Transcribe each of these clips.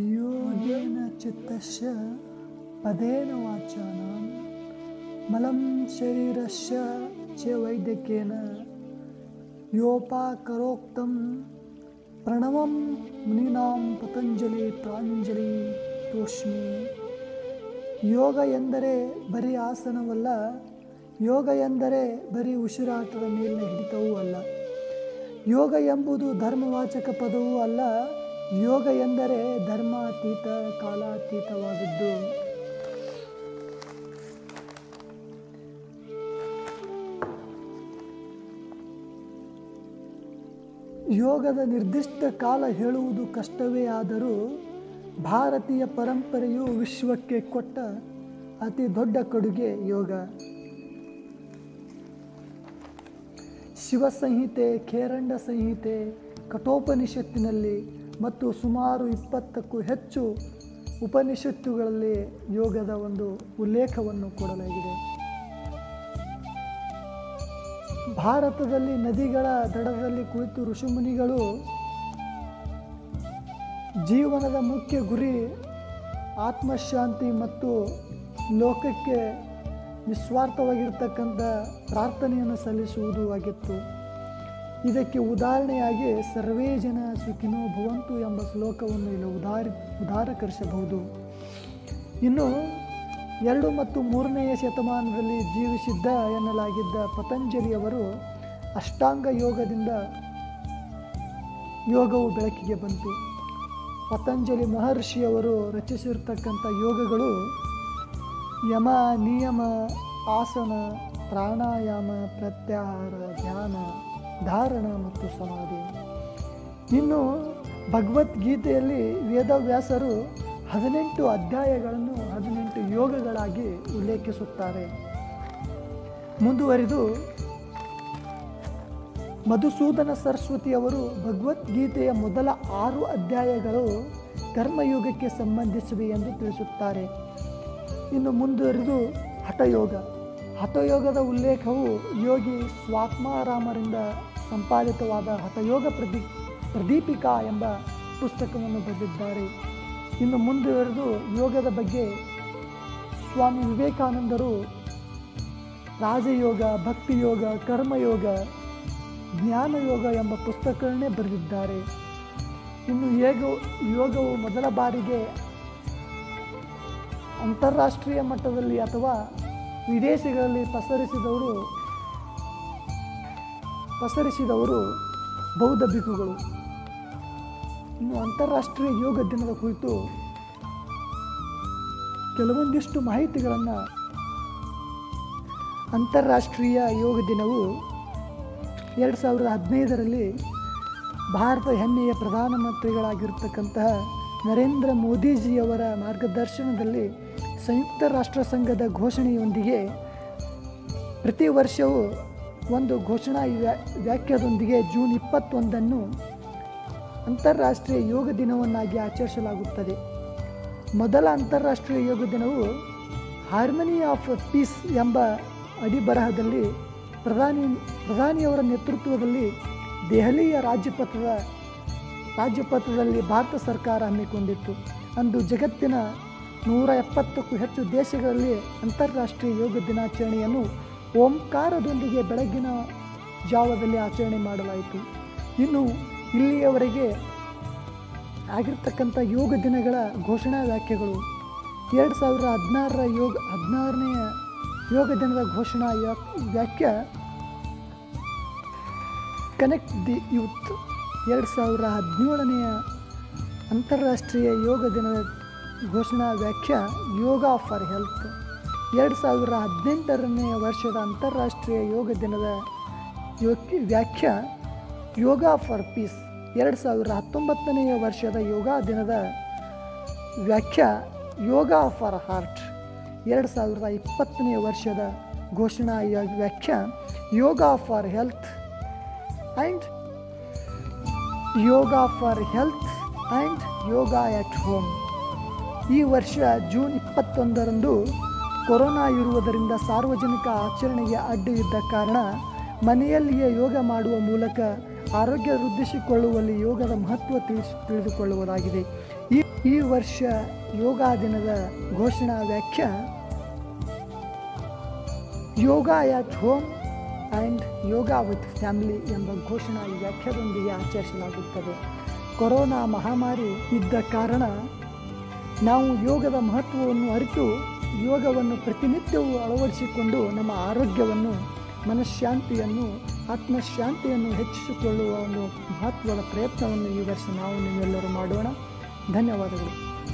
ಯೋಗೇನ ಚಿತ್ತಸ್ಯ ಪದೇನ ವಾಚಾನಾಂ ಮಲಂ ಶರೀರಸ್ಯ ಚ ವೈದ್ಯಕೇನ ಯೋಪಾಕರೋಕ್ತಂ ಪ್ರಣವಂ ಮುನಿನಾಂ ಪತಂಜಲಿ ಪ್ರಾಂಜಲಿ ತೋಷ್ಮಿ ಯೋಗ ಎಂದರೆ ಬರೀ ಆಸನವಲ್ಲ ಯೋಗ ಎಂದರೆ ಬರೀ ಉಸಿರಾಟದ ಮೇಲಿನ ಹಿಡಿತವೂ ಅಲ್ಲ ಯೋಗ ಎಂಬುದು ಧರ್ಮವಾಚಕ ಪದವೂ ಅಲ್ಲ ಯೋಗ ಎಂದರೆ ಧರ್ಮಾತೀತ ಕಾಲಾತೀತವಾದದ್ದು ಯೋಗದ ನಿರ್ದಿಷ್ಟ ಕಾಲ ಹೇಳುವುದು ಕಷ್ಟವೇ ಆದರೂ ಭಾರತೀಯ ಪರಂಪರೆಯು ವಿಶ್ವಕ್ಕೆ ಕೊಟ್ಟ ಅತಿ ದೊಡ್ಡ ಕೊಡುಗೆ ಯೋಗ ಶಿವಸಂಹಿತೆ ಖೇರಂಡ ಸಂಹಿತೆ ಕಠೋಪನಿಷತ್ತಿನಲ್ಲಿ ಮತ್ತು ಸುಮಾರು ಇಪ್ಪತ್ತಕ್ಕೂ ಹೆಚ್ಚು ಉಪನಿಷತ್ತುಗಳಲ್ಲಿ ಯೋಗದ ಒಂದು ಉಲ್ಲೇಖವನ್ನು ಕೊಡಲಾಗಿದೆ ಭಾರತದಲ್ಲಿ ನದಿಗಳ ದಡದಲ್ಲಿ ಕುಳಿತು ಋಷಿಮುನಿಗಳು ಜೀವನದ ಮುಖ್ಯ ಗುರಿ ಆತ್ಮಶಾಂತಿ ಮತ್ತು ಲೋಕಕ್ಕೆ ನಿಸ್ವಾರ್ಥವಾಗಿರ್ತಕ್ಕಂಥ ಪ್ರಾರ್ಥನೆಯನ್ನು ಸಲ್ಲಿಸುವುದು ಆಗಿತ್ತು ಇದಕ್ಕೆ ಉದಾಹರಣೆಯಾಗಿ ಸರ್ವೇ ಜನ ಸುಖಿನೋ ಭವಂತು ಎಂಬ ಶ್ಲೋಕವನ್ನು ಇಲ್ಲಿ ಉದಾರಿ ಉದಾರೀಕರಿಸಬಹುದು ಇನ್ನು ಎರಡು ಮತ್ತು ಮೂರನೆಯ ಶತಮಾನದಲ್ಲಿ ಜೀವಿಸಿದ್ದ ಎನ್ನಲಾಗಿದ್ದ ಪತಂಜಲಿಯವರು ಅಷ್ಟಾಂಗ ಯೋಗದಿಂದ ಯೋಗವು ಬೆಳಕಿಗೆ ಬಂತು ಪತಂಜಲಿ ಮಹರ್ಷಿಯವರು ರಚಿಸಿರ್ತಕ್ಕಂಥ ಯೋಗಗಳು ಯಮ ನಿಯಮ ಆಸನ ಪ್ರಾಣಾಯಾಮ ಪ್ರತ್ಯಾಹಾರ ಧ್ಯಾನ ಧಾರಣ ಮತ್ತು ಸಮಾಧಿ ಇನ್ನು ಭಗವದ್ಗೀತೆಯಲ್ಲಿ ವೇದವ್ಯಾಸರು ಹದಿನೆಂಟು ಅಧ್ಯಾಯಗಳನ್ನು ಹದಿನೆಂಟು ಯೋಗಗಳಾಗಿ ಉಲ್ಲೇಖಿಸುತ್ತಾರೆ ಮುಂದುವರಿದು ಮಧುಸೂದನ ಸರಸ್ವತಿಯವರು ಭಗವದ್ಗೀತೆಯ ಮೊದಲ ಆರು ಅಧ್ಯಾಯಗಳು ಕರ್ಮಯೋಗಕ್ಕೆ ಸಂಬಂಧಿಸಿವೆ ಎಂದು ತಿಳಿಸುತ್ತಾರೆ ಇನ್ನು ಮುಂದುವರಿದು ಹಠಯೋಗ ಹಠಯೋಗದ ಉಲ್ಲೇಖವು ಯೋಗಿ ಸ್ವಾತ್ಮಾರಾಮರಿಂದ ಸಂಪಾದಿತವಾದ ಹಠಯೋಗ ಪ್ರದಿ ಪ್ರದೀಪಿಕಾ ಎಂಬ ಪುಸ್ತಕವನ್ನು ಬರೆದಿದ್ದಾರೆ ಇನ್ನು ಮುಂದುವರೆದು ಯೋಗದ ಬಗ್ಗೆ ಸ್ವಾಮಿ ವಿವೇಕಾನಂದರು ರಾಜಯೋಗ ಭಕ್ತಿಯೋಗ ಕರ್ಮಯೋಗ ಜ್ಞಾನಯೋಗ ಎಂಬ ಪುಸ್ತಕಗಳನ್ನೇ ಬರೆದಿದ್ದಾರೆ ಇನ್ನು ಯೋಗ ಯೋಗವು ಮೊದಲ ಬಾರಿಗೆ ಅಂತಾರಾಷ್ಟ್ರೀಯ ಮಟ್ಟದಲ್ಲಿ ಅಥವಾ ವಿದೇಶಗಳಲ್ಲಿ ಪಸರಿಸಿದವರು ಪಸರಿಸಿದವರು ಬೌದ್ಧ ಭಿಕ್ಕುಗಳು ಇನ್ನು ಅಂತಾರಾಷ್ಟ್ರೀಯ ಯೋಗ ದಿನದ ಕುರಿತು ಕೆಲವೊಂದಿಷ್ಟು ಮಾಹಿತಿಗಳನ್ನು ಅಂತಾರಾಷ್ಟ್ರೀಯ ಯೋಗ ದಿನವು ಎರಡು ಸಾವಿರದ ಹದಿನೈದರಲ್ಲಿ ಭಾರತ ಹೆಮ್ಮೆಯ ಪ್ರಧಾನಮಂತ್ರಿಗಳಾಗಿರ್ತಕ್ಕಂತಹ ನರೇಂದ್ರ ಮೋದಿಜಿಯವರ ಮಾರ್ಗದರ್ಶನದಲ್ಲಿ ಸಂಯುಕ್ತ ರಾಷ್ಟ್ರ ಸಂಘದ ಘೋಷಣೆಯೊಂದಿಗೆ ಪ್ರತಿ ವರ್ಷವೂ ಒಂದು ಘೋಷಣಾ ವ್ಯಾ ವ್ಯಾಖ್ಯಾದೊಂದಿಗೆ ಜೂನ್ ಇಪ್ಪತ್ತೊಂದನ್ನು ಅಂತಾರಾಷ್ಟ್ರೀಯ ಯೋಗ ದಿನವನ್ನಾಗಿ ಆಚರಿಸಲಾಗುತ್ತದೆ ಮೊದಲ ಅಂತಾರಾಷ್ಟ್ರೀಯ ಯೋಗ ದಿನವು ಹಾರ್ಮನಿ ಆಫ್ ಪೀಸ್ ಎಂಬ ಅಡಿಬರಹದಲ್ಲಿ ಪ್ರಧಾನಿ ಪ್ರಧಾನಿಯವರ ನೇತೃತ್ವದಲ್ಲಿ ದೆಹಲಿಯ ರಾಜ್ಯಪಥದ ರಾಜ್ಯಪಥದಲ್ಲಿ ಭಾರತ ಸರ್ಕಾರ ಹಮ್ಮಿಕೊಂಡಿತ್ತು ಅಂದು ಜಗತ್ತಿನ ನೂರ ಎಪ್ಪತ್ತಕ್ಕೂ ಹೆಚ್ಚು ದೇಶಗಳಲ್ಲಿ ಅಂತಾರಾಷ್ಟ್ರೀಯ ಯೋಗ ದಿನಾಚರಣೆಯನ್ನು ಓಂಕಾರದೊಂದಿಗೆ ಬೆಳಗಿನ ಜಾವದಲ್ಲಿ ಆಚರಣೆ ಮಾಡಲಾಯಿತು ಇನ್ನು ಇಲ್ಲಿಯವರೆಗೆ ಆಗಿರ್ತಕ್ಕಂಥ ಯೋಗ ದಿನಗಳ ಘೋಷಣಾ ವ್ಯಾಖ್ಯೆಗಳು ಎರಡು ಸಾವಿರದ ಹದಿನಾರರ ಯೋಗ ಹದಿನಾರನೆಯ ಯೋಗ ದಿನದ ಘೋಷಣಾ ವ್ಯಾಖ್ಯ ಕನೆಕ್ಟ್ ದಿ ಯೂತ್ ಎರಡು ಸಾವಿರ ಹದಿನೇಳನೆಯ ಅಂತಾರಾಷ್ಟ್ರೀಯ ಯೋಗ ದಿನದ ಘೋಷಣಾ ವ್ಯಾಖ್ಯ ಯೋಗ ಫಾರ್ ಹೆಲ್ತ್ ಎರಡು ಸಾವಿರ ಹದಿನೆಂಟರನೆಯ ವರ್ಷದ ಅಂತಾರಾಷ್ಟ್ರೀಯ ಯೋಗ ದಿನದ ವ್ಯಾಖ್ಯ ಯೋಗ ಫಾರ್ ಪೀಸ್ ಎರಡು ಸಾವಿರ ಹತ್ತೊಂಬತ್ತನೆಯ ವರ್ಷದ ಯೋಗ ದಿನದ ವ್ಯಾಖ್ಯ ಯೋಗ ಫಾರ್ ಹಾರ್ಟ್ ಎರಡು ಸಾವಿರದ ಇಪ್ಪತ್ತನೆಯ ವರ್ಷದ ಘೋಷಣಾ ವ್ಯಾಖ್ಯ yoga for health and yoga for health and yoga at home ಈ ವರ್ಷ ಜೂನ್ ಇಪ್ಪತ್ತೊಂದರಂದು ಕೊರೋನಾ ಇರುವುದರಿಂದ ಸಾರ್ವಜನಿಕ ಆಚರಣೆಗೆ ಅಡ್ಡು ಇದ್ದ ಕಾರಣ ಮನೆಯಲ್ಲಿಯೇ ಯೋಗ ಮಾಡುವ ಮೂಲಕ ಆರೋಗ್ಯ ವೃದ್ಧಿಸಿಕೊಳ್ಳುವಲ್ಲಿ ಯೋಗದ ಮಹತ್ವ ತಿಳಿಸಿ ತಿಳಿದುಕೊಳ್ಳುವುದಾಗಿದೆ ಈ ಈ ವರ್ಷ ಯೋಗ ದಿನದ ಘೋಷಣಾ ವ್ಯಾಖ್ಯ yoga at home and yoga with family ಎಂಬ ಘೋಷಣಾ ವ್ಯಾಖ್ಯದೊಂದಿಗೆ ಆಚರಿಸಲಾಗುತ್ತದೆ ಕೊರೋನಾ ಮಹಾಮಾರಿ ಇದ್ದ ಕಾರಣ ನಾವು ಯೋಗದ ಮಹತ್ವವನ್ನು ಅರಿತು ಯೋಗವನ್ನು ಪ್ರತಿನಿತ್ಯವೂ ಅಳವಡಿಸಿಕೊಂಡು ನಮ್ಮ ಆರೋಗ್ಯವನ್ನು ಮನಃಶಾಂತಿಯನ್ನು ಆತ್ಮಶಾಂತಿಯನ್ನು ಹೆಚ್ಚಿಸಿಕೊಳ್ಳುವ ಒಂದು ಮಹತ್ವದ ಪ್ರಯತ್ನವನ್ನು ಈ ವರ್ಷ ನಾವು ನೀವೆಲ್ಲರೂ ಮಾಡೋಣ ಧನ್ಯವಾದಗಳು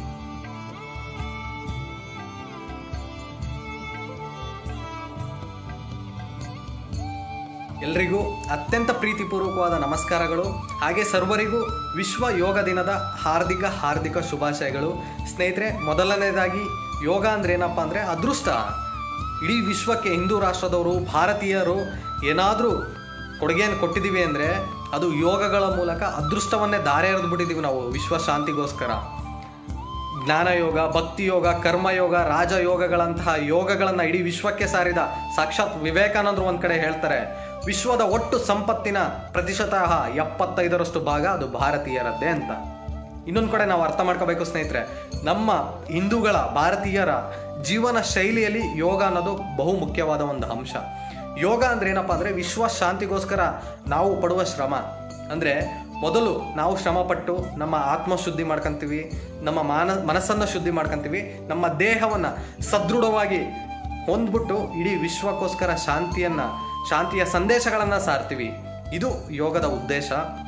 ಎಲ್ರಿಗೂ ಅತ್ಯಂತ ಪ್ರೀತಿಪೂರ್ವಕವಾದ ನಮಸ್ಕಾರಗಳು ಹಾಗೆ ಸರ್ವರಿಗೂ ವಿಶ್ವ ಯೋಗ ದಿನದ ಹಾರ್ದಿಕ ಹಾರ್ದಿಕ ಶುಭಾಶಯಗಳು ಸ್ನೇಹಿತರೆ ಮೊದಲನೇದಾಗಿ ಯೋಗ ಅಂದ್ರೆ ಏನಪ್ಪ ಅಂದರೆ ಅದೃಷ್ಟ ಇಡೀ ವಿಶ್ವಕ್ಕೆ ಹಿಂದೂ ರಾಷ್ಟ್ರದವರು ಭಾರತೀಯರು ಏನಾದರೂ ಕೊಡುಗೆಯನ್ನು ಕೊಟ್ಟಿದ್ದೀವಿ ಅಂದರೆ ಅದು ಯೋಗಗಳ ಮೂಲಕ ಅದೃಷ್ಟವನ್ನೇ ದಾರೆ ಎರೆದ್ಬಿಟ್ಟಿದ್ದೀವಿ ನಾವು ವಿಶ್ವ ಶಾಂತಿಗೋಸ್ಕರ ಜ್ಞಾನಯೋಗ ಭಕ್ತಿ ಯೋಗ ಕರ್ಮಯೋಗ ರಾಜಯೋಗಗಳಂತಹ ಯೋಗಗಳನ್ನು ಇಡೀ ವಿಶ್ವಕ್ಕೆ ಸಾರಿದ ಸಾಕ್ಷಾತ್ ವಿವೇಕಾನಂದರು ಒಂದು ಕಡೆ ಹೇಳ್ತಾರೆ ವಿಶ್ವದ ಒಟ್ಟು ಸಂಪತ್ತಿನ ಪ್ರತಿಶತ ಎಪ್ಪತ್ತೈದರಷ್ಟು ಭಾಗ ಅದು ಭಾರತೀಯರದ್ದೇ ಅಂತ ಇನ್ನೊಂದು ಕಡೆ ನಾವು ಅರ್ಥ ಮಾಡ್ಕೋಬೇಕು ಸ್ನೇಹಿತರೆ ನಮ್ಮ ಹಿಂದೂಗಳ ಭಾರತೀಯರ ಜೀವನ ಶೈಲಿಯಲ್ಲಿ ಯೋಗ ಅನ್ನೋದು ಬಹು ಮುಖ್ಯವಾದ ಒಂದು ಅಂಶ ಯೋಗ ಅಂದ್ರೆ ಏನಪ್ಪ ಅಂದರೆ ವಿಶ್ವ ಶಾಂತಿಗೋಸ್ಕರ ನಾವು ಪಡುವ ಶ್ರಮ ಅಂದರೆ ಮೊದಲು ನಾವು ಶ್ರಮಪಟ್ಟು ನಮ್ಮ ಆತ್ಮ ಶುದ್ಧಿ ಮಾಡ್ಕೊಂತೀವಿ ನಮ್ಮ ಮಾನ ಮನಸ್ಸನ್ನು ಶುದ್ಧಿ ಮಾಡ್ಕೊಂತೀವಿ ನಮ್ಮ ದೇಹವನ್ನು ಸದೃಢವಾಗಿ ಹೊಂದ್ಬಿಟ್ಟು ಇಡೀ ವಿಶ್ವಕ್ಕೋಸ್ಕರ ಶಾಂತಿಯನ್ನು ಶಾಂತಿಯ ಸಂದೇಶಗಳನ್ನು ಸಾರ್ತೀವಿ ಇದು ಯೋಗದ ಉದ್ದೇಶ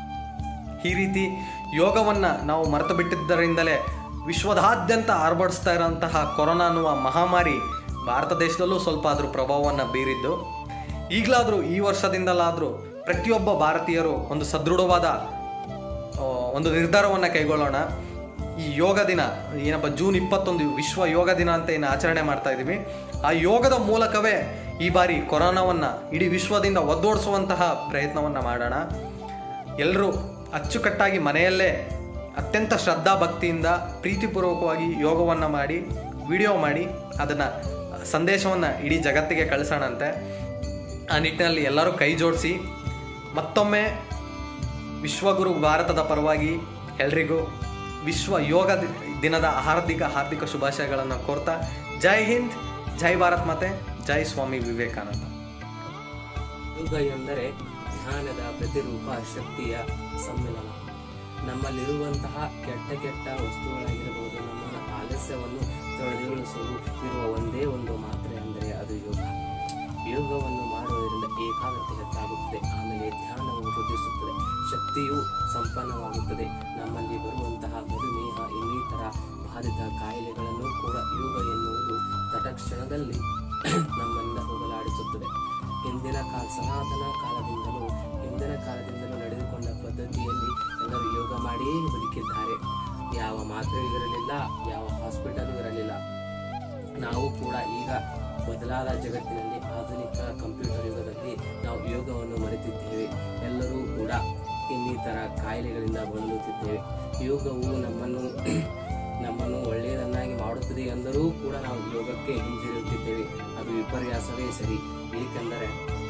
ಈ ರೀತಿ ಯೋಗವನ್ನು ನಾವು ಮರೆತು ಬಿಟ್ಟಿದ್ದರಿಂದಲೇ ವಿಶ್ವದಾದ್ಯಂತ ಆರ್ಭಡಿಸ್ತಾ ಇರೋಂತಹ ಕೊರೋನಾ ಅನ್ನುವ ಮಹಾಮಾರಿ ಭಾರತ ದೇಶದಲ್ಲೂ ಸ್ವಲ್ಪ ಅದ್ರ ಪ್ರಭಾವವನ್ನು ಬೀರಿದ್ದು ಈಗಲಾದರೂ ಈ ವರ್ಷದಿಂದಲಾದರೂ ಪ್ರತಿಯೊಬ್ಬ ಭಾರತೀಯರು ಒಂದು ಸದೃಢವಾದ ಆ, ಒಂದು ನಿರ್ಧಾರವನ್ನು ಕೈಗೊಳ್ಳೋಣ ಈ ಯೋಗ ದಿನ ಏನಪ್ಪ ಜೂನ್ ಇಪ್ಪತ್ತೊಂದು ವಿಶ್ವ ಯೋಗ ದಿನ ಅಂತ ಏನು ಆಚರಣೆ ಮಾಡ್ತಾ ಇದ್ದೀವಿ ಆ ಯೋಗದ ಮೂಲಕವೇ ಈ ಬಾರಿ ಕೊರೋನಾವನ್ನು ಇಡೀ ವಿಶ್ವದಿಂದ ಒದ್ದೋಡಿಸುವಂತಹ ಪ್ರಯತ್ನವನ್ನು ಮಾಡೋಣ ಎಲ್ಲರೂ ಅಚ್ಚುಕಟ್ಟಾಗಿ ಮನೆಯಲ್ಲೇ ಅತ್ಯಂತ ಶ್ರದ್ಧಾ ಭಕ್ತಿಯಿಂದ ಪ್ರೀತಿಪೂರ್ವಕವಾಗಿ ಯೋಗವನ್ನು ಮಾಡಿ ವಿಡಿಯೋ ಮಾಡಿ ಅದನ್ನು ಸಂದೇಶವನ್ನು ಇಡೀ ಜಗತ್ತಿಗೆ ಕಳಿಸೋಣಂತೆ ಆ ನಿಟ್ಟಿನಲ್ಲಿ ಎಲ್ಲರೂ ಕೈ ಜೋಡಿಸಿ ಮತ್ತೊಮ್ಮೆ ವಿಶ್ವಗುರು ಭಾರತದ ಪರವಾಗಿ ಎಲ್ರಿಗೂ ವಿಶ್ವ ಯೋಗ ದಿ- ದಿನದ ಹಾರ್ದಿಕ ಹಾರ್ದಿಕ ಶುಭಾಶಯಗಳನ್ನು ಕೋರ್ತಾ ಜೈ ಹಿಂದ್ ಜೈ ಭಾರತ್ ಮಾತೆ ಜೈ ಸ್ವಾಮಿ ವಿವೇಕಾನಂದ ಯೋಗ ಎಂದರೆ ಧ್ಯಾನದ ಪ್ರತಿರೂಪ ಶಕ್ತಿಯ ಸಮ್ಮಿಲನ ನಮ್ಮಲ್ಲಿರುವಂತಹ ಕೆಟ್ಟ ಕೆಟ್ಟ ವಸ್ತುಗಳಾಗಿರಬಹುದು ನಮ್ಮ ಆಲಸ್ಯವನ್ನು ತೊಳೆದುಗೊಳಿಸಲು ಇರುವ ಒಂದೇ ಒಂದು ಮಾತ್ರೆ ಅಂದರೆ ಅದು ಯೋಗ ಯೋಗವನ್ನು ಮಾಡುವುದರಿಂದ ಏಕಾಗ್ರತೆ ಹೆಚ್ಚಾಗುತ್ತದೆ ಆಮೇಲೆ ಧ್ಯಾನವು ವೃದ್ಧಿಸುತ್ತದೆ ಶಕ್ತಿಯು ಸಂಪನ್ನವಾಗುತ್ತದೆ ನಮ್ಮಲ್ಲಿ ಬರುವಂತಹ ಮಧುಮೇಹ ಇನ್ನಿತರ ಬಾಧಿತ ಕಾಯಿಲೆಗಳನ್ನು ಕೂಡ ಯೋಗ ಎನ್ನುವುದು ತಟಕ್ಷಣದಲ್ಲಿ ನಮ್ಮಿಂದ ಹೋಗಲಾಡಿಸುತ್ತದೆ ಹಿಂದಿನ ಕಾಲ ಸನಾತನ ಕಾಲದಿಂದಲೂ ಹಿಂದಿನ ಕಾಲದಿಂದಲೂ ನಡೆದುಕೊಂಡ ಪದ್ಧತಿಯಲ್ಲಿ ಎಲ್ಲರೂ ಯೋಗ ಮಾಡಿಯೇ ಬದುಕಿದ್ದಾರೆ ಯಾವ ಮಾತ್ರೆಯೂ ಇರಲಿಲ್ಲ ಯಾವ ಹಾಸ್ಪಿಟಲ್ ಇರಲಿಲ್ಲ ನಾವು ಕೂಡ ಈಗ ಬದಲಾದ ಜಗತ್ತಿನಲ್ಲಿ ಆಧುನಿಕ ಕಂಪ್ಯೂಟರ್ ಯುಗದಲ್ಲಿ ನಾವು ಯೋಗವನ್ನು ಮರೆತಿದ್ದೇವೆ ಎಲ್ಲರೂ ಕೂಡ ಇನ್ನಿತರ ಕಾಯಿಲೆಗಳಿಂದ ಬಳಲುತ್ತಿದ್ದೇವೆ ಯೋಗವು ನಮ್ಮನ್ನು ನಮ್ಮನ್ನು ಒಳ್ಳೆಯದನ್ನಾಗಿ ಮಾಡುತ್ತದೆ ಎಂದರೂ ಕೂಡ ನಾವು ಯೋಗಕ್ಕೆ ಹಿಂದಿರುಗುತ್ತಿದ್ದೇವೆ ಅದು ವಿಪರ್ಯಾಸವೇ ಸರಿ ಏಕೆಂದರೆ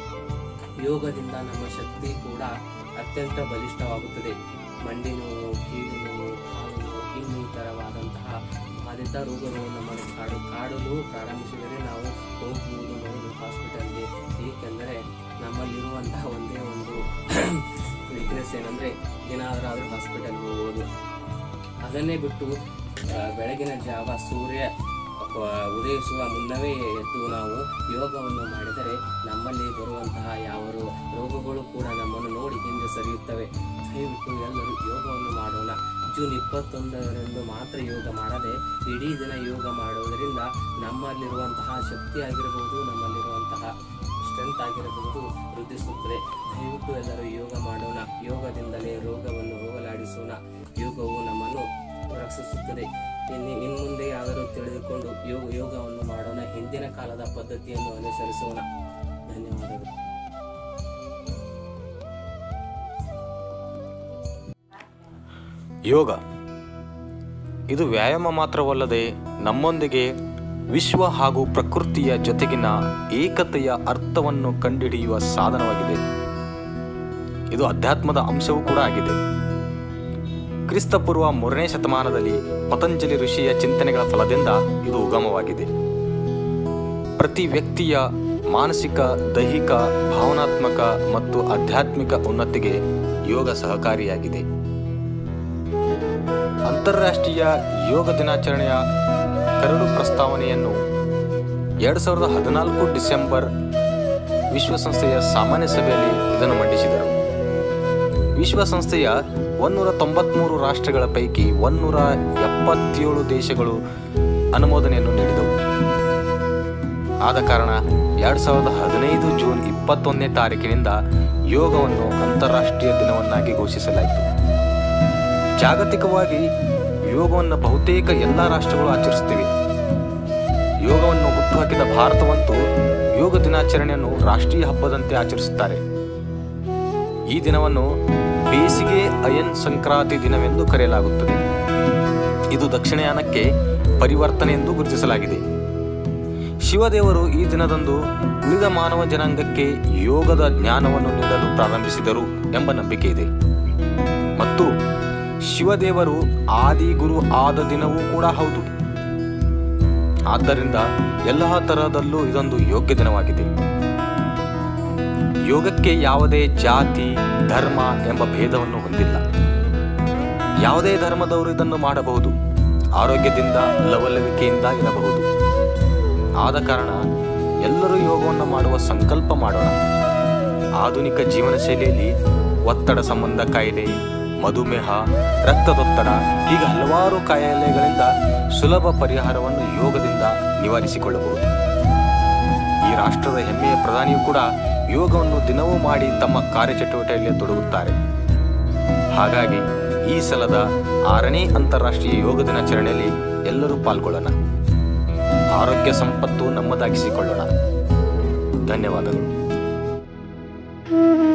ಯೋಗದಿಂದ ನಮ್ಮ ಶಕ್ತಿ ಕೂಡ ಅತ್ಯಂತ ಬಲಿಷ್ಠವಾಗುತ್ತದೆ ಮಂಡಿ ನೋವು ಕೀಲು ನೋವು ಕಾಲು ನೋವು ಇನ್ನಿತರವಾದಂತಹ ಬಾಧಿತ ರೋಗಗಳು ನಮ್ಮನ್ನು ಕಾಡು ಕಾಡಲು ಪ್ರಾರಂಭಿಸಿದರೆ ನಾವು ಹೋಗುವುದು ಮೊದಲು ಹಾಸ್ಪಿಟಲ್ಗೆ ಏಕೆಂದರೆ ನಮ್ಮಲ್ಲಿರುವಂತಹ ಒಂದೇ ಒಂದು ವೀಕ್ನೆಸ್ ಏನಂದ್ರೆ ಏನಾದರೂ ಹಾಸ್ಪಿಟಲ್ಗೆ ಹೋಗೋದು ಅದನ್ನೇ ಬಿಟ್ಟು ಆ, ಬೆಳಗಿನ ಜಾವ ಸೂರ್ಯ ಆ, ಉದಯಿಸುವ ಮುನ್ನವೇ ಎದ್ದು ನಾವು ಯೋಗವನ್ನು ಮಾಡಿದರೆ ನಮ್ಮಲ್ಲಿ ಬರುವಂತಹ ಯಾವ ರೋ- ರೋಗಗಳು ಕೂಡ ನಮ್ಮನ್ನು ನೋಡಿ ಹಿಂದೆ ಸರಿಯುತ್ತವೆ ದಯವಿಟ್ಟು ಎಲ್ಲರೂ ಯೋಗವನ್ನು ಮಾಡೋಣ ಜೂನ್ ಇಪ್ಪತ್ತೊಂದರಂದು ಮಾತ್ರ ಯೋಗ ಮಾಡದೆ ಇಡೀ ದಿನ ಯೋಗ ಮಾಡುವುದರಿಂದ ನಮ್ಮಲ್ಲಿರುವಂತಹ ಶಕ್ತಿ ಆಗಿರಬಹುದು ನಮ್ಮಲ್ಲಿರುವಂತಹ ಸ್ಟ್ರೆಂತ್ ಆಗಿರಬಹುದು ವೃದ್ಧಿಸುತ್ತದೆ ದಯವಿಟ್ಟು ಎಲ್ಲರೂ ಯೋಗ ಮಾಡೋಣ ಯೋಗದಿಂದಲೇ ರೋಗವನ್ನು ಹೋಗಲಾಡಿಸೋಣ ಯೋಗವು ನಮ್ಮನ್ನು ರಕ್ಷಿಸುತ್ತದೆ ಇನ್ನು ಇನ್ಮುಂದೆ ಆದರೂ ತಿಳಿದುಕೊಂಡು ಯೋಗ ಯೋಗವನ್ನು ಮಾಡೋಣ ಹಿಂದಿನ ಕಾಲದ ಪದ್ಧತಿಯನ್ನು ಅನುಸರಿಸೋಣ ಧನ್ಯವಾದಗಳು ಯೋಗ ಇದು ವ್ಯಾಯಾಮ ಮಾತ್ರವಲ್ಲದೆ ನಮ್ಮೊಂದಿಗೆ ವಿಶ್ವ ಹಾಗೂ ಪ್ರಕೃತಿಯ ಜೊತೆಗಿನ ಏಕತೆಯ ಅರ್ಥವನ್ನು ಕಂಡುಹಿಡಿಯುವ ಸಾಧನವಾಗಿದೆ ಇದು ಅಧ್ಯಾತ್ಮದ ಅಂಶವೂ ಕೂಡ ಆಗಿದೆ ಕ್ರಿಸ್ತಪೂರ್ವ ಮೂರನೇ ಶತಮಾನದಲ್ಲಿ ಪತಂಜಲಿ ಋಷಿಯ ಚಿಂತನೆಗಳ ಫಲದಿಂದ ಇದು ಉಗಮವಾಗಿದೆ ಪ್ರತಿ ವ್ಯಕ್ತಿಯ ಮಾನಸಿಕ ದೈಹಿಕ ಭಾವನಾತ್ಮಕ ಮತ್ತು ಆಧ್ಯಾತ್ಮಿಕ ಉನ್ನತಿಗೆ ಯೋಗ ಸಹಕಾರಿಯಾಗಿದೆ ಅಂತಾರಾಷ್ಟ್ರೀಯ ಯೋಗ ದಿನಾಚರಣೆಯ ಕರಡು ಪ್ರಸ್ತಾವನೆಯನ್ನು ಎರಡು ಸಾವಿರದ ಹದಿನಾಲ್ಕು ಡಿಸೆಂಬರ್ ವಿಶ್ವಸಂಸ್ಥೆಯ ಸಾಮಾನ್ಯ ಸಭೆಯಲ್ಲಿ ಇದನ್ನು ಮಂಡಿಸಿದರು ವಿಶ್ವಸಂಸ್ಥೆಯ ಒನ್ನೂರ ತೊಂಬತ್ಮೂರು ರಾಷ್ಟ್ರಗಳ ಪೈಕಿ ಒನ್ನೂರ ಎಪ್ಪತ್ತೇಳು ದೇಶಗಳು ಅನುಮೋದನೆಯನ್ನು ನೀಡಿದವು ಆದ ಕಾರಣ ಎರಡು ಸಾವಿರದ ಹದಿನೈದು ಜೂನ್ ಇಪ್ಪತ್ತೊಂದನೇ ತಾರೀಕಿನಿಂದ ಯೋಗವನ್ನು ಅಂತಾರಾಷ್ಟ್ರೀಯ ದಿನವನ್ನಾಗಿ ಘೋಷಿಸಲಾಯಿತು ಜಾಗತಿಕವಾಗಿ ಯೋಗವನ್ನು ಬಹುತೇಕ ಎಲ್ಲ ರಾಷ್ಟ್ರಗಳು ಆಚರಿಸುತ್ತಿವೆ ಯೋಗವನ್ನು ಹುಟ್ಟುಹಾಕಿದ ಭಾರತವಂತೂ ಯೋಗ ದಿನಾಚರಣೆಯನ್ನು ರಾಷ್ಟ್ರೀಯ ಹಬ್ಬದಂತೆ ಆಚರಿಸುತ್ತಾರೆ ಈ ದಿನವನ್ನು ಬೇಸಿಗೆ ಅಯನ್ ಸಂಕ್ರಾಂತಿ ದಿನವೆಂದು ಕರೆಯಲಾಗುತ್ತದೆ ಇದು ದಕ್ಷಿಣಯಾನಕ್ಕೆ ಪರಿವರ್ತನೆ ಎಂದು ಗುರುತಿಸಲಾಗಿದೆ ಶಿವದೇವರು ಈ ದಿನದಂದು ಉಳಿದ ಮಾನವ ಜನಾಂಗಕ್ಕೆ ಯೋಗದ ಜ್ಞಾನವನ್ನು ನೀಡಲು ಪ್ರಾರಂಭಿಸಿದರು ಎಂಬ ನಂಬಿಕೆ ಇದೆ ಮತ್ತು ಶಿವದೇವರು ಆದಿ ಗುರು ಆದ ದಿನವೂ ಕೂಡ ಹೌದು ಆದ್ದರಿಂದ ಎಲ್ಲ ತರಹದಲ್ಲೂ ಇದೊಂದು ಯೋಗ್ಯ ದಿನವಾಗಿದೆ ಯೋಗಕ್ಕೆ ಯಾವುದೇ ಜಾತಿ ಧರ್ಮ ಎಂಬ ಭೇದವನ್ನು ಹೊಂದಿಲ್ಲ ಯಾವುದೇ ಧರ್ಮದವರು ಇದನ್ನು ಮಾಡಬಹುದು ಆರೋಗ್ಯದಿಂದ ಲವಲವಿಕೆಯಿಂದ ಇರಬಹುದು ಆದ ಕಾರಣ ಎಲ್ಲರೂ ಯೋಗವನ್ನು ಮಾಡುವ ಸಂಕಲ್ಪ ಮಾಡೋಣ ಆಧುನಿಕ ಜೀವನ ಶೈಲಿಯಲ್ಲಿ ಒತ್ತಡ ಸಂಬಂಧ ಕಾಯಿಲೆ ಮಧುಮೇಹ ರಕ್ತದೊತ್ತಡ ಹೀಗೆ ಹಲವಾರು ಕಾಯಿಲೆಗಳಿಂದ ಸುಲಭ ಪರಿಹಾರವನ್ನು ಯೋಗದಿಂದ ನಿವಾರಿಸಿಕೊಳ್ಳಬಹುದು ಈ ರಾಷ್ಟ್ರದ ಹೆಮ್ಮೆಯ ಪ್ರಧಾನಿಯು ಕೂಡ ಯೋಗವನ್ನು ದಿನವೂ ಮಾಡಿ ತಮ್ಮ ಕಾರ್ಯಚಟುವಟಿಕೆಯಲ್ಲಿ ತೊಡಗುತ್ತಾರೆ ಹಾಗಾಗಿ ಈ ಸಲದ ಆರನೇ ಅಂತಾರಾಷ್ಟ್ರೀಯ ಯೋಗ ದಿನಾಚರಣೆಯಲ್ಲಿ ಎಲ್ಲರೂ ಪಾಲ್ಗೊಳ್ಳೋಣ ಆರೋಗ್ಯ ಸಂಪತ್ತು ನಮ್ಮದಾಗಿಸಿಕೊಳ್ಳೋಣ ಧನ್ಯವಾದಗಳು